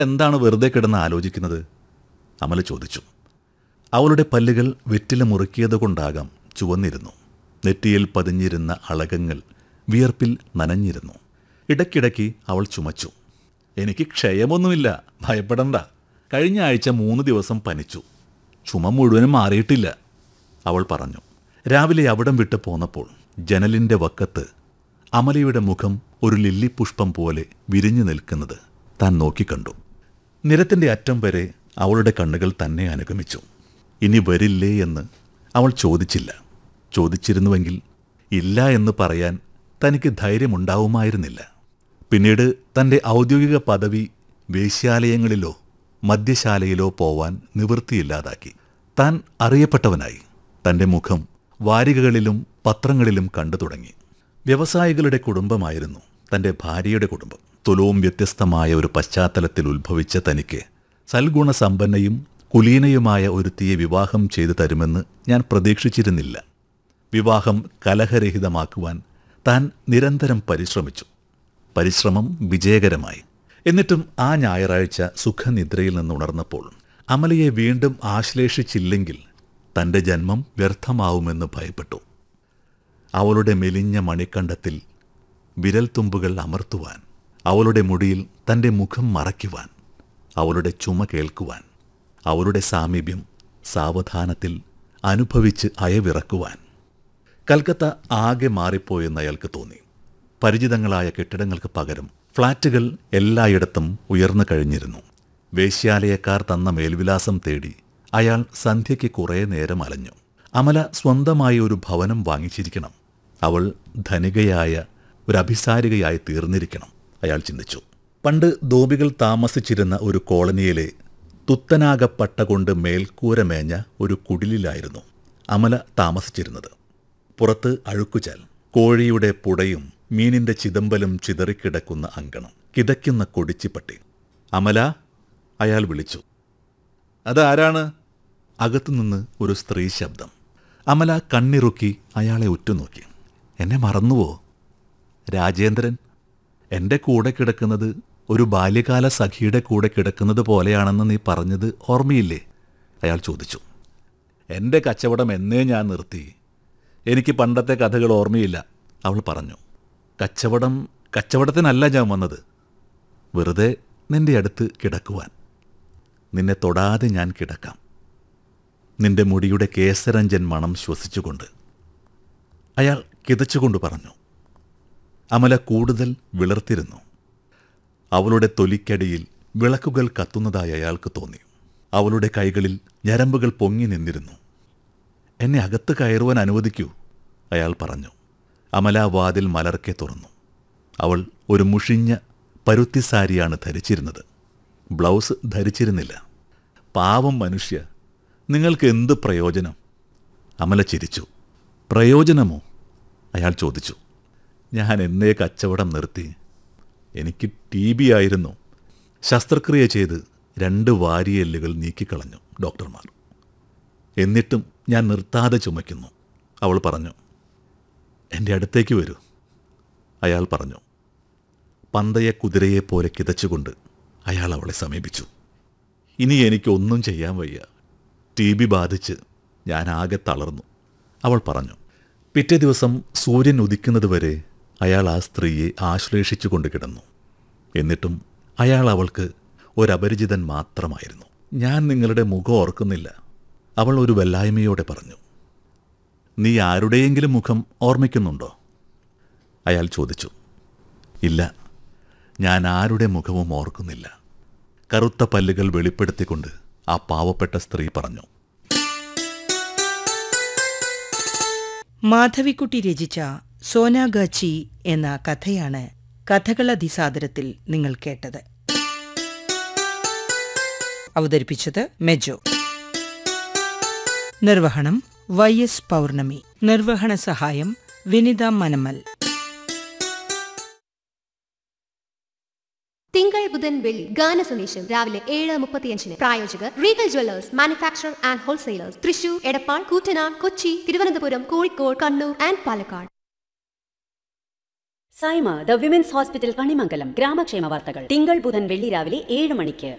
എന്താണ് വെറുതെ കിടന്ന് ആലോചിക്കുന്നത് അമല ചോദിച്ചു അവളുടെ പല്ലുകൾ വെറ്റില മുറുക്കിയതുകൊണ്ടാകാം ചുവന്നിരുന്നു നെറ്റിയിൽ പതിഞ്ഞിരുന്ന അളകങ്ങൾ വിയർപ്പിൽ നനഞ്ഞിരുന്നു ഇടയ്ക്കിടയ്ക്ക് അവൾ ചുമച്ചു എനിക്ക് ക്ഷയമൊന്നുമില്ല ഭയപ്പെടണ്ട കഴിഞ്ഞ ആഴ്ച മൂന്ന് ദിവസം പനിച്ചു ചുമ മുഴുവനും മാറിയിട്ടില്ല അവൾ പറഞ്ഞു രാവിലെ അവിടം വിട്ട് പോന്നപ്പോൾ ജനലിൻ്റെ വക്കത്ത് അമലയുടെ മുഖം ഒരു ലില്ലി പുഷ്പം പോലെ വിരിഞ്ഞു നിൽക്കുന്നത് താൻ നോക്കിക്കണ്ടു നിരത്തിൻ്റെ അറ്റം വരെ അവളുടെ കണ്ണുകൾ തന്നെ അനുഗമിച്ചു ഇനി വരില്ലേ എന്ന് അവൾ ചോദിച്ചില്ല ചോദിച്ചിരുന്നുവെങ്കിൽ ഇല്ല എന്ന് പറയാൻ തനിക്ക് ധൈര്യമുണ്ടാവുമായിരുന്നില്ല പിന്നീട് തൻ്റെ ഔദ്യോഗിക പദവി വേശ്യാലയങ്ങളിലോ മദ്യശാലയിലോ പോവാൻ നിവൃത്തിയില്ലാതാക്കി താൻ അറിയപ്പെട്ടവനായി തൻ്റെ മുഖം വാരികകളിലും പത്രങ്ങളിലും കണ്ടു തുടങ്ങി വ്യവസായികളുടെ കുടുംബമായിരുന്നു തൻ്റെ ഭാര്യയുടെ കുടുംബം തുലവും വ്യത്യസ്തമായ ഒരു പശ്ചാത്തലത്തിൽ ഉത്ഭവിച്ച തനിക്ക് സൽഗുണസമ്പന്നയും കുലീനയുമായ ഒരുത്തിയെ വിവാഹം ചെയ്തു തരുമെന്ന് ഞാൻ പ്രതീക്ഷിച്ചിരുന്നില്ല വിവാഹം കലഹരഹിതമാക്കുവാൻ താൻ നിരന്തരം പരിശ്രമിച്ചു പരിശ്രമം വിജയകരമായി എന്നിട്ടും ആ ഞായറാഴ്ച സുഖനിദ്രയിൽ നിന്നുണർന്നപ്പോൾ അമലയെ വീണ്ടും ആശ്ലേഷിച്ചില്ലെങ്കിൽ തൻ്റെ ജന്മം വ്യർത്ഥമാവുമെന്ന് ഭയപ്പെട്ടു അവളുടെ മെലിഞ്ഞ മണിക്കണ്ടത്തിൽ വിരൽത്തുമ്പുകൾ അമർത്തുവാൻ അവളുടെ മുടിയിൽ തൻ്റെ മുഖം മറയ്ക്കുവാൻ അവളുടെ ചുമ കേൾക്കുവാൻ അവളുടെ സാമീപ്യം സാവധാനത്തിൽ അനുഭവിച്ച് അയവിറക്കുവാൻ കൽക്കത്ത ആകെ മാറിപ്പോയെന്ന് അയാൾക്ക് തോന്നി പരിചിതങ്ങളായ കെട്ടിടങ്ങൾക്ക് പകരം ഫ്ളാറ്റുകൾ എല്ലായിടത്തും ഉയർന്നു കഴിഞ്ഞിരുന്നു വേശ്യാലയക്കാർ തന്ന മേൽവിലാസം തേടി അയാൾ സന്ധ്യയ്ക്ക് കുറേ നേരം അലഞ്ഞു അമല സ്വന്തമായി ഒരു ഭവനം വാങ്ങിച്ചിരിക്കണം അവൾ ധനികയായ ഒരു അഭിസാരികയായി തീർന്നിരിക്കണം അയാൾ ചിന്തിച്ചു പണ്ട് ധോബികൾ താമസിച്ചിരുന്ന ഒരു കോളനിയിലെ തുത്തനാകപ്പട്ട കൊണ്ട് മേൽക്കൂര മേഞ്ഞ ഒരു കുടിലിലായിരുന്നു അമല താമസിച്ചിരുന്നത് പുറത്ത് അഴുക്കുചാൽ കോഴിയുടെ പുടയും മീനിന്റെ ചിതമ്പലും ചിതറിക്കിടക്കുന്ന അങ്കണം കിതയ്ക്കുന്ന കൊടിച്ചിപ്പട്ടി അമല അയാൾ വിളിച്ചു അതാരാണ് അകത്തുനിന്ന് ഒരു സ്ത്രീ ശബ്ദം അമല കണ്ണിറുക്കി അയാളെ ഉറ്റുനോക്കി എന്നെ മറന്നുവോ രാജേന്ദ്രൻ എൻ്റെ കൂടെ കിടക്കുന്നത് ഒരു ബാല്യകാല സഖിയുടെ കൂടെ കിടക്കുന്നത് പോലെയാണെന്ന് നീ പറഞ്ഞത് ഓർമ്മയില്ലേ അയാൾ ചോദിച്ചു എൻ്റെ കച്ചവടം എന്നേ ഞാൻ നിർത്തി എനിക്ക് പണ്ടത്തെ കഥകൾ ഓർമ്മയില്ല അവൾ പറഞ്ഞു കച്ചവടം കച്ചവടത്തിനല്ല ഞാൻ വന്നത് വെറുതെ നിന്റെ അടുത്ത് കിടക്കുവാൻ നിന്നെ തൊടാതെ ഞാൻ കിടക്കാം നിന്റെ മുടിയുടെ കേസരഞ്ജൻ മണം ശ്വസിച്ചുകൊണ്ട് അയാൾ കിതച്ചുകൊണ്ട് പറഞ്ഞു അമല കൂടുതൽ വിളർത്തിരുന്നു അവളുടെ തൊലിക്കടിയിൽ വിളക്കുകൾ കത്തുന്നതായി അയാൾക്ക് തോന്നി അവളുടെ കൈകളിൽ ഞരമ്പുകൾ പൊങ്ങി നിന്നിരുന്നു എന്നെ അകത്ത് കയറുവാൻ അനുവദിക്കൂ അയാൾ പറഞ്ഞു അമല വാതിൽ മലർക്കെ തുറന്നു അവൾ ഒരു മുഷിഞ്ഞ പരുത്തിസാരിയാണ് ധരിച്ചിരുന്നത് ബ്ലൗസ് ധരിച്ചിരുന്നില്ല പാവം മനുഷ്യ നിങ്ങൾക്ക് എന്ത് പ്രയോജനം അമല ചിരിച്ചു പ്രയോജനമോ അയാൾ ചോദിച്ചു ഞാൻ എന്നേ കച്ചവടം നിർത്തി എനിക്ക് ടി ബി ആയിരുന്നു ശസ്ത്രക്രിയ ചെയ്ത് രണ്ട് വാരിയെല്ലുകൾ നീക്കിക്കളഞ്ഞു ഡോക്ടർമാർ എന്നിട്ടും ഞാൻ നിർത്താതെ ചുമയ്ക്കുന്നു അവൾ പറഞ്ഞു എൻ്റെ അടുത്തേക്ക് വരൂ അയാൾ പറഞ്ഞു പന്തയ കുതിരയെപ്പോലെ കിതച്ചുകൊണ്ട് അയാൾ അവളെ സമീപിച്ചു ഇനി എനിക്കൊന്നും ചെയ്യാൻ വയ്യ ടി ബി ബാധിച്ച് ഞാൻ ആകെ തളർന്നു അവൾ പറഞ്ഞു പിറ്റേ ദിവസം സൂര്യൻ ഉദിക്കുന്നതുവരെ അയാൾ ആ സ്ത്രീയെ ആശ്ലേഷിച്ചുകൊണ്ട് കിടന്നു എന്നിട്ടും അയാൾ അവൾക്ക് ഒരപരിചിതൻ മാത്രമായിരുന്നു ഞാൻ നിങ്ങളുടെ മുഖം ഓർക്കുന്നില്ല അവൾ ഒരു വല്ലായ്മയോടെ പറഞ്ഞു നീ ആരുടെയെങ്കിലും മുഖം ഓർമ്മിക്കുന്നുണ്ടോ അയാൾ ചോദിച്ചു ഇല്ല ഞാൻ ആരുടെ മുഖവും ഓർക്കുന്നില്ല കറുത്ത പല്ലുകൾ വെളിപ്പെടുത്തിക്കൊണ്ട് ആ പാവപ്പെട്ട സ്ത്രീ പറഞ്ഞു മാധവിക്കുട്ടി രചിച്ച സോനാഗാച്ചി എന്ന കഥയാണ് കഥകളതിസാദരത്തിൽ നിങ്ങൾ കേട്ടത് അവതരിപ്പിച്ചത് മെജോ നിർവഹണം വൈ എസ് പൗർണമി നിർവഹണ സഹായം വിനിത മനമൽ തിങ്കൾ ബുധൻ വെള്ളി ഗാന സന്ദേശം രാവിലെ ഏഴ് മുപ്പത്തിയഞ്ചിന് പ്രായോജകർ Regal jewellers manufacture and wholesalers Thrissur Edappal Koottanad Kochi Thiruvananthapuram Kozhikode Kannur and Palakkad Saima the women's hospital Kanimangalam ഗ്രാമക്ഷേമ വാർത്തകൾ തിങ്കൾ ബുധൻ വെള്ളി രാവിലെ ഏഴ് മണിക്ക്